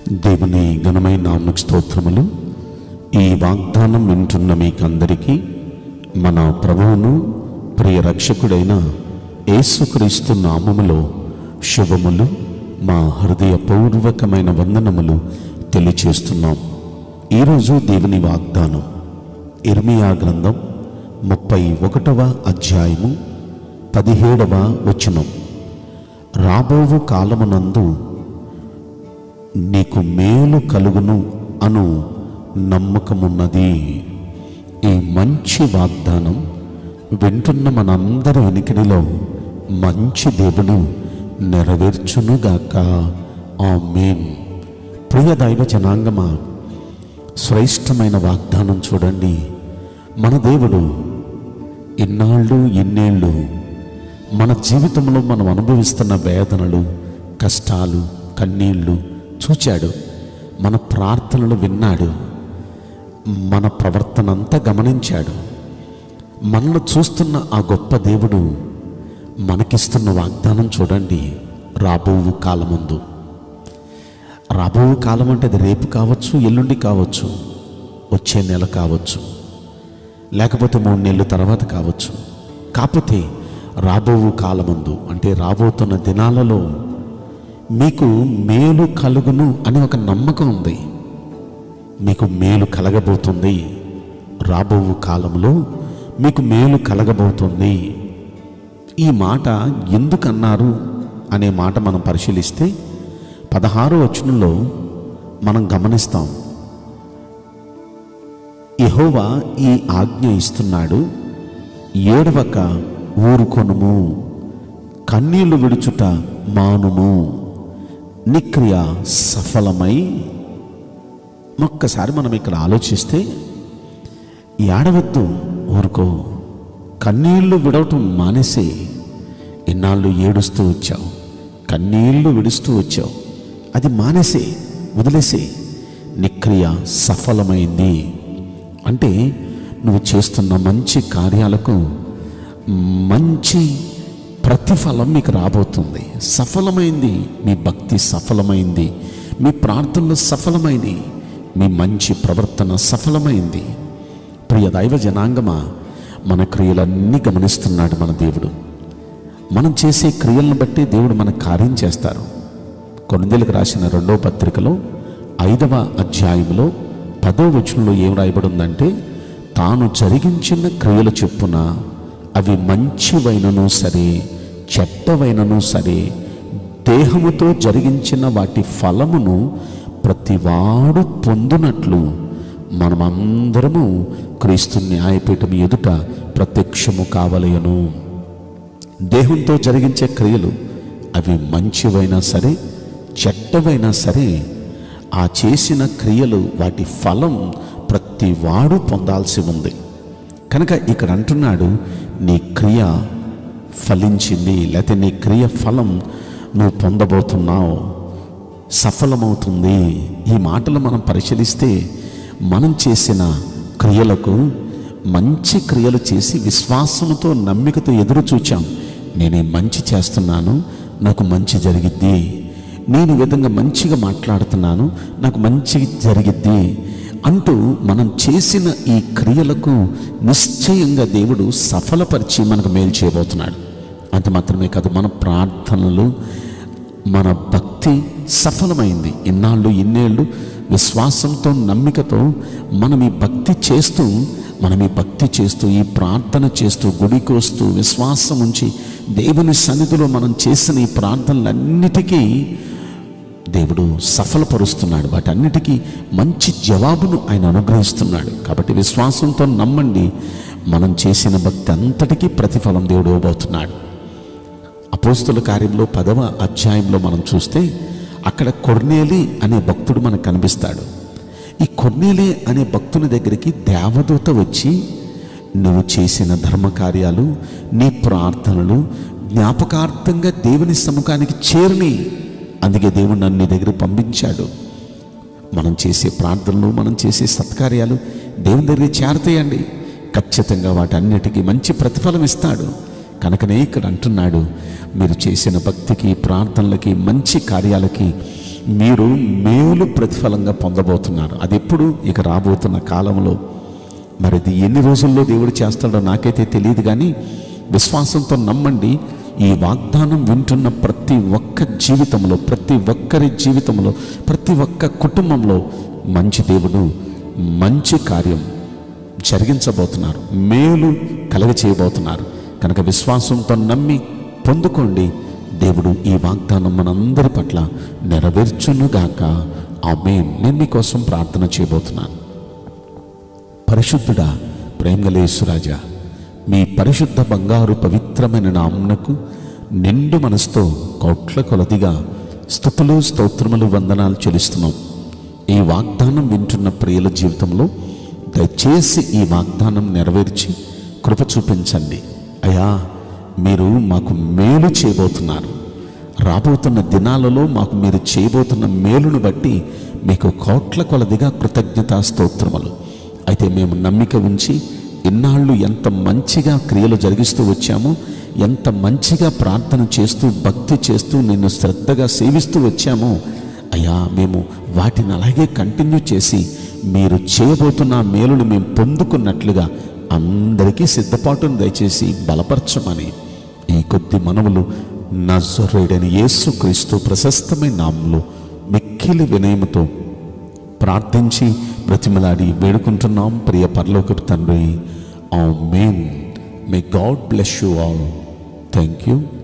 దేవుని ఘనమైన నామకు స్తోత్రములు ఈ వాగ్దానం వింటున్న మీకందరికీ మన ప్రభువును ప్రియ రక్షకుడైన యేసుక్రీస్తు నామములో శుభములు మా హృదయపూర్వకమైన వందనములు తెలియచేస్తున్నాం ఈరోజు దేవుని వాగ్దానం ఇర్మియా గ్రంథం ముప్పై ఒకటవ అధ్యాయము పదిహేడవ వచనం రాబోవు కాలమునందు నీకు మేలు కలుగును అను నమ్మకమున్నది ఈ మంచి వాగ్దానం వింటున్న మనందరి వెనుకడిలో మంచి దేవుడు నెరవేర్చునుగాక ఆ మేన్ ప్రియ దైవ జనాంగమా శ్రేష్టమైన వాగ్దానం చూడండి మన దేవుడు ఇన్నాళ్ళు ఇన్నేళ్ళు మన జీవితంలో మనం అనుభవిస్తున్న వేదనలు కష్టాలు కన్నీళ్ళు చూచాడు మన ప్రార్థనలు విన్నాడు మన ప్రవర్తన అంతా గమనించాడు మనల్ని చూస్తున్న ఆ గొప్ప దేవుడు మనకిస్తున్న వాగ్దానం చూడండి రాబోవు కాలముందు రాబోవు కాలం అంటే అది రేపు కావచ్చు ఎల్లుండి కావచ్చు వచ్చే నెల కావచ్చు లేకపోతే మూడు నెలల తర్వాత కావచ్చు కాకపోతే రాబోవు కాలముందు అంటే రాబోతున్న దినాలలో మీకు మేలు కలుగును అనే ఒక నమ్మకం ఉంది మీకు మేలు కలగబోతుంది రాబోవు కాలంలో మీకు మేలు కలగబోతుంది ఈ మాట ఎందుకు అన్నారు అనే మాట మనం పరిశీలిస్తే పదహారు వచనంలో మనం గమనిస్తాం యెహోవా ఈ ఆజ్ఞ ఇస్తున్నాడు ఏడవక ఊరుకొనుము కన్నీళ్లు విడుచుట మానుము నిక్రియ సఫలమై ఒక్కసారి మనం ఇక్కడ ఆలోచిస్తే ఏడవద్దు ఊరుకో కన్నీళ్లు విడవటం మానేసి ఇన్నాళ్ళు ఏడుస్తూ వచ్చావు కన్నీళ్లు విడుస్తూ వచ్చావు అది మానేసే వదిలేసే నిక్రియ సఫలమైంది అంటే నువ్వు చేస్తున్న మంచి కార్యాలకు మంచి ప్రతిఫలం మీకు రాబోతుంది సఫలమైంది మీ భక్తి సఫలమైంది మీ ప్రార్థనలు సఫలమైంది మీ మంచి ప్రవర్తన సఫలమైంది ప్రియ దైవ జనాంగమా మన క్రియలన్నీ గమనిస్తున్నాడు మన దేవుడు మనం చేసే క్రియలను బట్టి దేవుడు మన కార్యం చేస్తారు కొనుదెలకు రాసిన రెండో పత్రికలో ఐదవ అధ్యాయంలో పదో వచనంలో ఏం రాయబడి ఉందంటే తాను జరిగించిన క్రియల చొప్పున అవి మంచివైనను సరే చెడ్డవైనను సరే దేహముతో జరిగించిన వాటి ఫలమును ప్రతివాడు పొందునట్లు మనమందరము క్రీస్తు న్యాయపీఠం ఎదుట ప్రత్యక్షము కావలయను దేహంతో జరిగించే క్రియలు అవి మంచివైనా సరే చెడ్డవైనా సరే ఆ చేసిన క్రియలు వాటి ఫలం ప్రతి వాడు పొందాల్సి ఉంది కనుక ఇక్కడ అంటున్నాడు నీ క్రియ ఫలించింది లేకపోతే నీ క్రియ ఫలం నువ్వు పొందబోతున్నావు సఫలమవుతుంది ఈ మాటలు మనం పరిశీలిస్తే మనం చేసిన క్రియలకు మంచి క్రియలు చేసి విశ్వాసంతో నమ్మికతో ఎదురు చూచాం నేనే మంచి చేస్తున్నాను నాకు మంచి జరిగిద్ది నేను ఈ విధంగా మంచిగా మాట్లాడుతున్నాను నాకు మంచి జరిగిద్ది అంటూ మనం చేసిన ఈ క్రియలకు నిశ్చయంగా దేవుడు సఫలపరిచి మనకు మేలు చేయబోతున్నాడు అంత మాత్రమే కాదు మన ప్రార్థనలు మన భక్తి సఫలమైంది ఇన్నాళ్ళు ఇన్నేళ్ళు విశ్వాసంతో నమ్మికతో మనం ఈ భక్తి చేస్తూ మనం ఈ భక్తి చేస్తూ ఈ ప్రార్థన చేస్తూ గుడికి వస్తూ విశ్వాసం ఉంచి దేవుని సన్నిధిలో మనం చేసిన ఈ ప్రార్థనలన్నిటికీ దేవుడు సఫలపరుస్తున్నాడు వాటన్నిటికీ మంచి జవాబును ఆయన అనుగ్రహిస్తున్నాడు కాబట్టి విశ్వాసంతో నమ్మండి మనం చేసిన భక్తి అంతటికీ ప్రతిఫలం దేవుడు ఇవ్వబోతున్నాడు అపోస్తుల కార్యంలో పదవ అధ్యాయంలో మనం చూస్తే అక్కడ కొర్నేలి అనే భక్తుడు మనకు కనిపిస్తాడు ఈ కొర్నేలి అనే భక్తుని దగ్గరికి దేవదూత వచ్చి నువ్వు చేసిన ధర్మకార్యాలు నీ ప్రార్థనలు జ్ఞాపకార్థంగా దేవుని సముఖానికి చేరిని అందుకే దేవుడు నన్ను నీ దగ్గర పంపించాడు మనం చేసే ప్రార్థనలు మనం చేసే సత్కార్యాలు దేవుని దగ్గర చేరతాయండి ఖచ్చితంగా వాటన్నిటికీ మంచి ప్రతిఫలం ఇస్తాడు కనుకనే ఇక్కడ అంటున్నాడు మీరు చేసిన భక్తికి ప్రార్థనలకి మంచి కార్యాలకి మీరు మేలు ప్రతిఫలంగా పొందబోతున్నారు అది ఎప్పుడు ఇక రాబోతున్న కాలంలో మరి ఇది ఎన్ని రోజుల్లో దేవుడు చేస్తాడో నాకైతే తెలియదు కానీ విశ్వాసంతో నమ్మండి ఈ వాగ్దానం వింటున్న ప్రతి ఒక్క జీవితంలో ప్రతి ఒక్కరి జీవితంలో ప్రతి ఒక్క కుటుంబంలో మంచి దేవుడు మంచి కార్యం జరిగించబోతున్నారు మేలు కలగ చేయబోతున్నారు కనుక విశ్వాసంతో నమ్మి పొందుకోండి దేవుడు ఈ వాగ్దానం మనందరి పట్ల నెరవేర్చునుగాక ఆమె నేను మీకోసం ప్రార్థన చేయబోతున్నాను పరిశుద్ధుడా ప్రేమలేసురాజా మీ పరిశుద్ధ బంగారు పవిత్రమైన నామునకు నిండు మనసుతో కోట్ల కొలదిగా స్థుతులు స్తోత్రములు వందనాలు చెల్లిస్తున్నాం ఈ వాగ్దానం వింటున్న ప్రియుల జీవితంలో దయచేసి ఈ వాగ్దానం నెరవేర్చి కృప చూపించండి అయ్యా మీరు మాకు మేలు చేయబోతున్నారు రాబోతున్న దినాలలో మాకు మీరు చేయబోతున్న మేలును బట్టి మీకు కోట్ల కొలదిగా కృతజ్ఞతా స్తోత్రములు అయితే మేము నమ్మిక ఉంచి ఇన్నాళ్ళు ఎంత మంచిగా క్రియలు జరిగిస్తూ వచ్చామో ఎంత మంచిగా ప్రార్థన చేస్తూ భక్తి చేస్తూ నిన్ను శ్రద్ధగా సేవిస్తూ వచ్చామో అయ్యా మేము వాటిని అలాగే కంటిన్యూ చేసి మీరు చేయబోతున్న ఆ మేలును మేము పొందుకున్నట్లుగా అందరికీ సిద్ధపాటును దయచేసి బలపరచమని ఈ కొద్ది మనవులు నజరేడని యేసు క్రీస్తు ప్రశస్తమైన నామంలో మిక్కిలి వినయముతో ప్రార్థించి బ్రతిమలాడి వేడుకుంటున్నాం ప్రియ పరలోకపు తండ్రి amen may God bless you all thank you